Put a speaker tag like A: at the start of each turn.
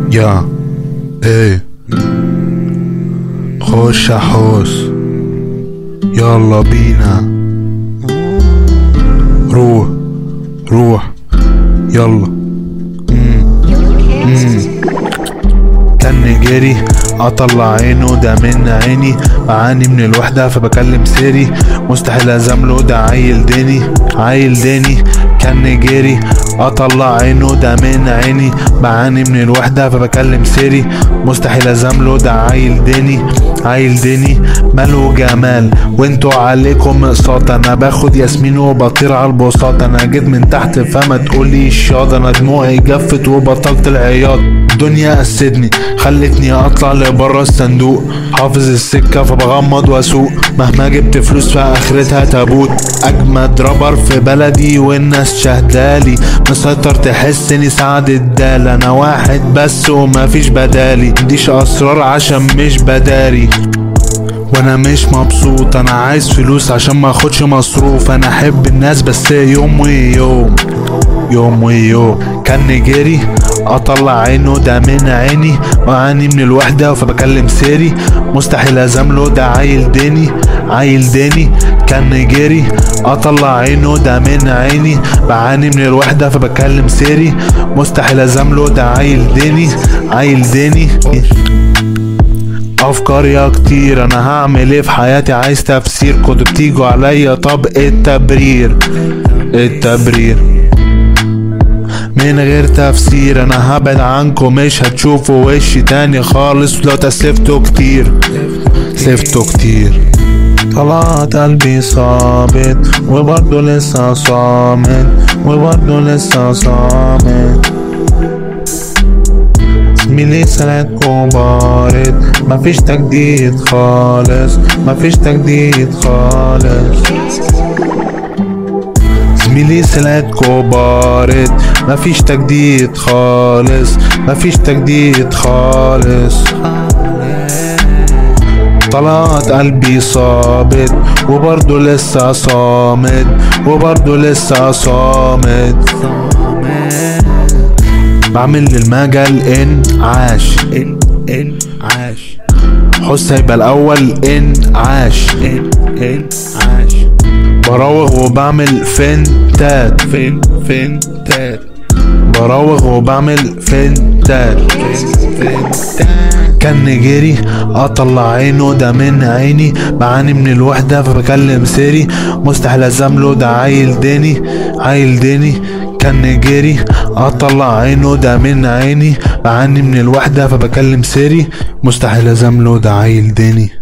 A: يا ايه خش حوس يلا بينا روح روح يلا كان جري اطلع عينه ده من عيني بعاني من الوحدة فبكلم سيري مستحيل ازامله ده عيل داني عيل داني كان جري اطلع عينه ده من عيني بعاني من الوحدة فبكلم سيري مستحيل ازامله ده عيل داني عيل داني ماله جمال وانتوا عليكم اقساط انا باخد ياسمين وبطير على البساط انا جيت من تحت فما تقوليش ياض انا دموعي جفت وبطلت العياط الدنيا قسدني خلتني اطلع لبره الصندوق حافظ السكة فبغمض واسوق مهما جبت فلوس فاخرتها تابوت اجمد رابر في بلدي والناس شهدالي مسيطر تحس اني سعد الدال انا واحد بس ومفيش بدالي مديش اسرار عشان مش بداري وانا مش مبسوط انا عايز فلوس عشان ما اخدش مصروف انا احب الناس بس يوم ويوم يوم ويوم كان نجري اطلع عينه ده من عيني بعاني من الوحدة فبكلم سيري مستحيل ازامله ده عيل داني عيل داني كان نجري اطلع عينه ده من عيني بعاني من الوحدة فبكلم سيري مستحيل ازامله ده عيل داني عيل داني افكار يا كتير انا هعمل ايه في حياتي عايز تفسير كنتوا بتيجوا عليا طب التبرير التبرير من غير تفسير انا هبعد عنكم مش هتشوفوا وشي تاني خالص لو تسفتوا كتير سفتوا كتير طلعت قلبي صابت وبرضه لسه صامت وبرضه لسه صامت زميلي سنة وبارد مفيش تجديد خالص مفيش تجديد خالص زميلي سلات كبارت مفيش تجديد خالص مفيش تجديد خالص طلعت قلبي صابت وبرضه لسه صامت وبرضه لسه صامت بعمل للمجال انعاش ان انعاش حس هيبقى الاول انعاش ان انعاش براوغ وبعمل فنتات فين فنتات براوغ وبعمل فنتات كان نجري اطلع عينه ده من عيني بعاني من الوحدة فبكلم سيري مستحيل ازامله ده عيل داني عيل داني كان نجري اطلع عينه ده من عيني بعاني من الوحدة فبكلم سيري مستحيل ازامله ده عيل داني